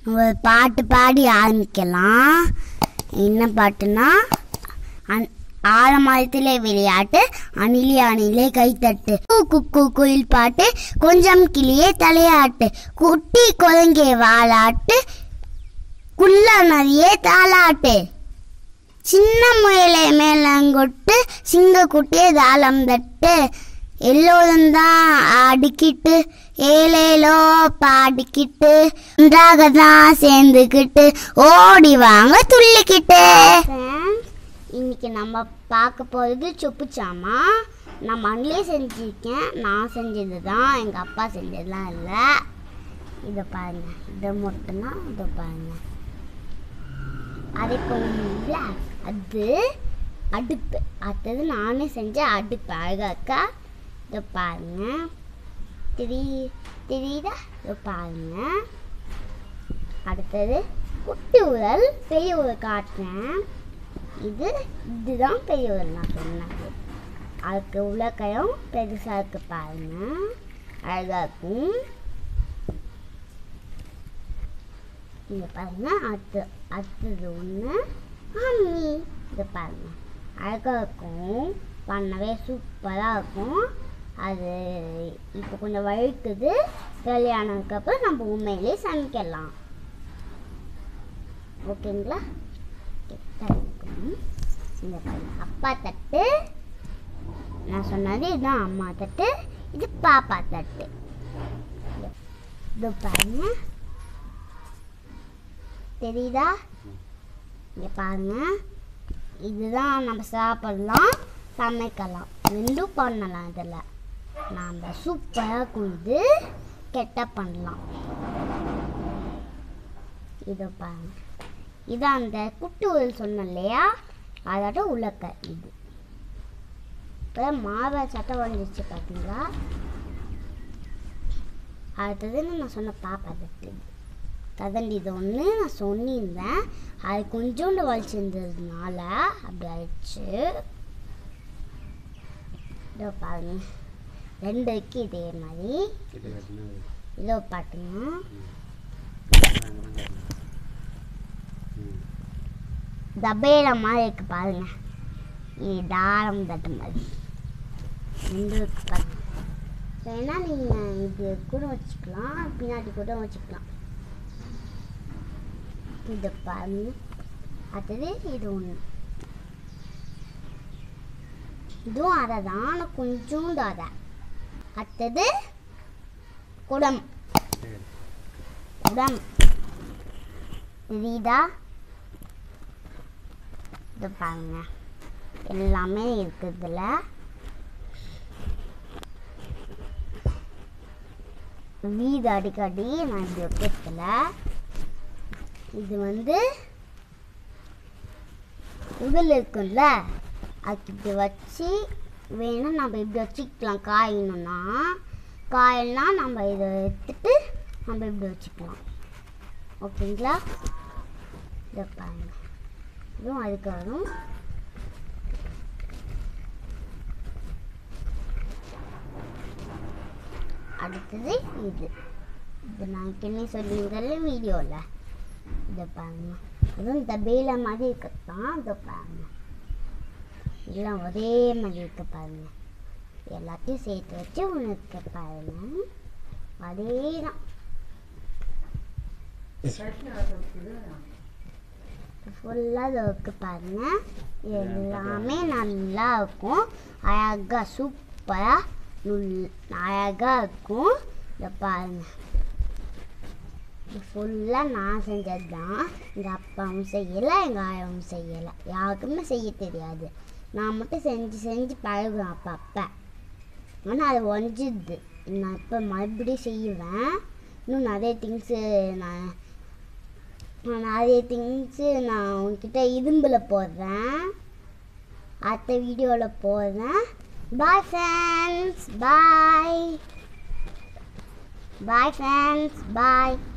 ஒரு பாட்டு பாடி ஆரம்பிக்கலாம் என்ன பாட்டுனா அன்- ஆலமரத்திலே விளையாட்டு அணிலே அணிலே கைத்தட்டு கூ குக்கு குயில் பாட்டு கொஞ்சம் கிளியே தலையாட்டு குட்டி குரங்கே வாலாட்டு குள்ள நதியே தாலாட்டு சின்ன முயலை மேலங்கொட்டு சிங்க குட்டியே தாளம் தட்டு எல்லோரும் தான் ஆடிக்கிட்டு ஏலேலோ பாடிக்கிட்டு ஒன்றாக தான் சேர்ந்துக்கிட்டு ஓடி வாங்க துள்ளிக்கிட்டு இன்னைக்கு நம்ம பார்க்க போகிறது சொப்புச்சாமா நான் மண்ணிலே செஞ்சுருக்கேன் நான் செஞ்சது தான் எங்கள் அப்பா செஞ்சதுலாம் இல்லை இதை பாருங்க இதை மட்டும்தான் இதை பாருங்க அதே போல அது அடுப்பு அடுத்தது நானே செஞ்ச அடுப்பு அழகாக்கா இதை பாருங்க தெரி தெரியுதா இதை பாருங்க அடுத்தது குட்டி உரல் பெரிய உரல் காட்டுறேன் இது இதுதான் பெரிய உரல் நான் சொன்னது அதுக்கு உலக்கையும் பெருசாக இருக்கு பாருங்க அழகாக இருக்கும் இங்கே பாருங்க அடுத்து அடுத்தது ஒன்று அம்மி இதை பாருங்க அழகாக இருக்கும் பண்ணவே சூப்பராக இருக்கும் அது இப்போ கொஞ்சம் வழுக்குது கல்யாணத்துக்கப்புறம் நம்ம உண்மையிலேயே சமைக்கலாம் ஓகேங்களா கிட்ட இருக்கும். இங்க பாருங்க அப்பா தட்டு நான் சொன்னது இதுதான் அம்மா தட்டு இது பாப்பா தட்டு இது பாருங்க தெரியுதா இங்க பாருங்க இதுதான் நம்ம சாப்பிடலாம் சமைக்கலாம் ரெண்டும் பண்ணலாம் இதில் நாம் சூப்பராக குழுது கெட்ட பண்ணலாம் இது பாருங்க இது அந்த குட்டு உரல் சொன்னேன் இல்லையா அதோட உலக்க இது இப்போ மாவை சட்டை வந்துச்சு பார்த்தீங்களா அடுத்தது நான் சொன்ன பாப்பா தட்டு இது கதண்டி இது ஒன்று நான் சொல்லியிருந்தேன் அது கொஞ்சோண்டு வலிச்சிருந்ததுனால அப்படி ஆயிடுச்சு இதோ பாருங்க ரெண்டு இருக்கு இதே மாதிரி கிட்ட கட்டினா இதோ பாட்டுங்க ம் தபேல மாதிரி இருக்கு பாருங்க இது தாரம் தட்டு மாதிரி ரெண்டு இருக்கு பாருங்க வேணா நீங்கள் இது கூட வச்சுக்கலாம் பின்னாடி கூட வச்சுக்கலாம் இது பாருங்க அடுத்தது இது ஒன்று இதுவும் அதை தான் ஆனால் கொஞ்சோண்டு அதை அடுத்தது குடம் சரி குடம் தெரியுதா இது பாருங்க எல்லாமே இருக்கு இதுல வீடு அடிக்கடி நான் இப்படி வைக்கிறதுல இது வந்து உடல் இருக்கும்ல அதுக்கு இப்படி வச்சு வேணா நம்ம இப்படி வச்சுக்கலாம் காயணும்னா காயல்னா நம்ம இதை எடுத்துட்டு நம்ம இப்படி வச்சுக்கலாம் ஓகேங்களா இதை பாருங்க இதுவும் அதுக்கு வரும் அடுத்தது இது இது நான் ஏற்கனவே சொல்லியிருந்தேன்ல வீடியோவில் இதை பாருங்க இதுவும் இந்த பேல மாதிரி இருக்கத்தான் இதை பாருங்க எல்லாம் ஒரே மாதிரி இருக்க பாருங்க எல்லாத்தையும் சேர்த்து வச்சு உனக்கு பாருங்க அதே தான் ஃபுல்லாக இருக்கு பாருங்க எல்லாமே நல்லா இருக்கும் அழகாக சூப்பராக நுல் அழகாக இருக்கும் இதை பாருங்க இது ஃபுல்லாக நான் செஞ்சது தான் எங்கள் அப்பாவும் செய்யலை எங்கள் ஆயாவும் செய்யலை யாருக்குமே செய்ய தெரியாது நான் மட்டும் செஞ்சு செஞ்சு பழகுவேன் அப்போ அப்போ ஆனால் அது ஒஞ்சிடுது நான் இப்போ மறுபடியும் செய்வேன் இன்னும் நிறைய திங்ஸு நான் நான் நிறைய திங்ஸு நான் உங்ககிட்ட இரும்பில் போடுறேன் அடுத்த வீடியோவில் போடுறேன் bye friends bye bye friends bye